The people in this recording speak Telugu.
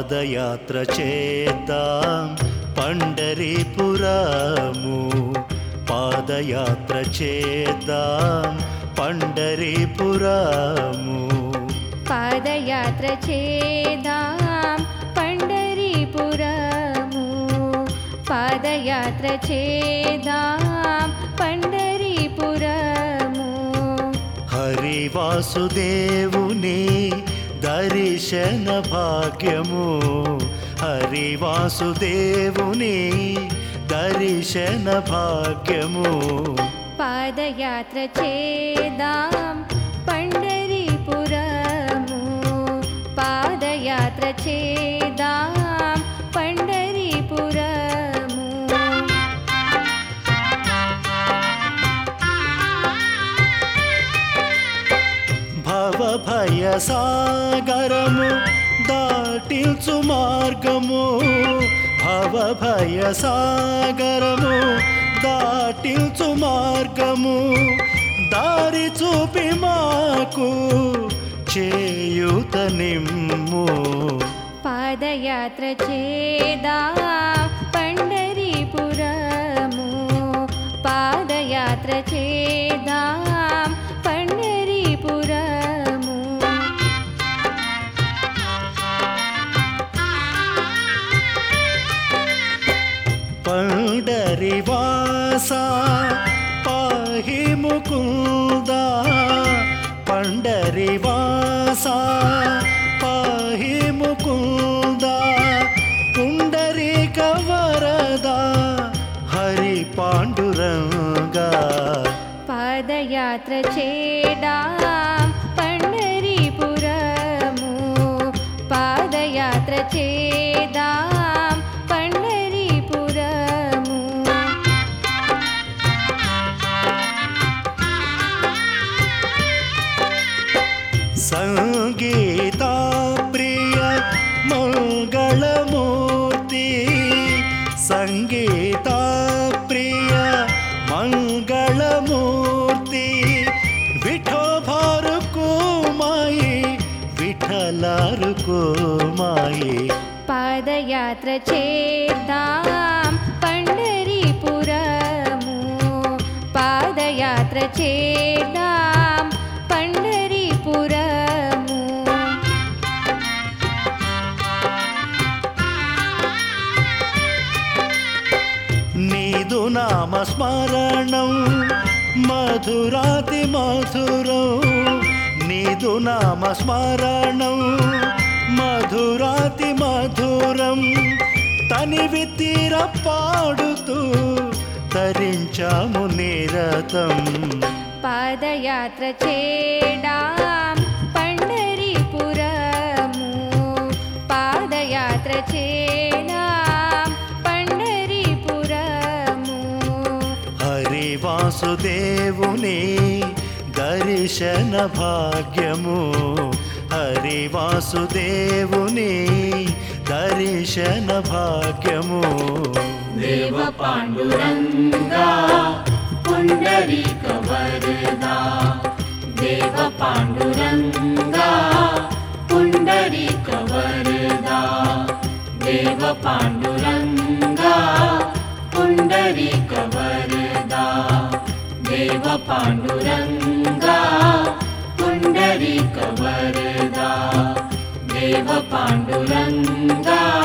పాదయాత్ర చేద్దాం పండరీపురము పాదయాత్ర చేద్దాం పండరీపురము పాదయాత్ర చేదాం పండరీపురము పాదయాత్ర చేదాం పండరీపురము హరి వాసుదేవుని దర్శన భాగ్యము హరి వాసుదేవుని దర్శన భాగ్యము పాదయాత్ర చేదాం పండరీపురము పాదయాత్ర చేదాం పండరీపురము భవ భయ సాగరము దాటిల్చు మార్గము భవ భయ సాగరము దాటిల్చు మార్గము దారి చూపి మాకు చేయుత నిమ్ము పాదయాత్ర చేదాం పండరీపురము పాదయాత్ర చేదాం పండరీపురము పండరివాస పాహి ముకుంద పండరివాస పాహి ముకుంద పుండరీక వరద హరి పాండురంగా పాదయాత్ర చేదాం పండరీపురము పాదయాత్ర చేదాం పండరీపురము సంగీత ప్రియ మంగళమూర్తి సంగీత ప్రియ మంగళమూర్తి విఠోభారు కుమాయి విఠలారు కుమాయి పాదయాత్ర చేద్దాం పండరీపురము పాదయాత్ర చేద్దాం పండరీపురము నీదు నామ స్మరణం మధురాతి మధురం నీదు నామ స్మరణం మధురాతి మధురం తనివి తీర పాడుతూ తరించాము నిరతం పాదయాత్ర చేడాం పండరీపురము పాదయాత్ర చేడాం పండరీపురము హరి వాసుదేవుని దర్శన భాగ్యము హరి వాసుదేవుని దర్శన భాగ్యము देव पाण्डुरङ्गा पुण्डरीकवरदा देव पाण्डुरङ्गा पुण्डरीकवरदा देव पाण्डुरङ्गा पुण्डरीकवरदा देव पाण्डुरङ्गा पुण्डरीकवरदा देव पाण्डुरङ्गा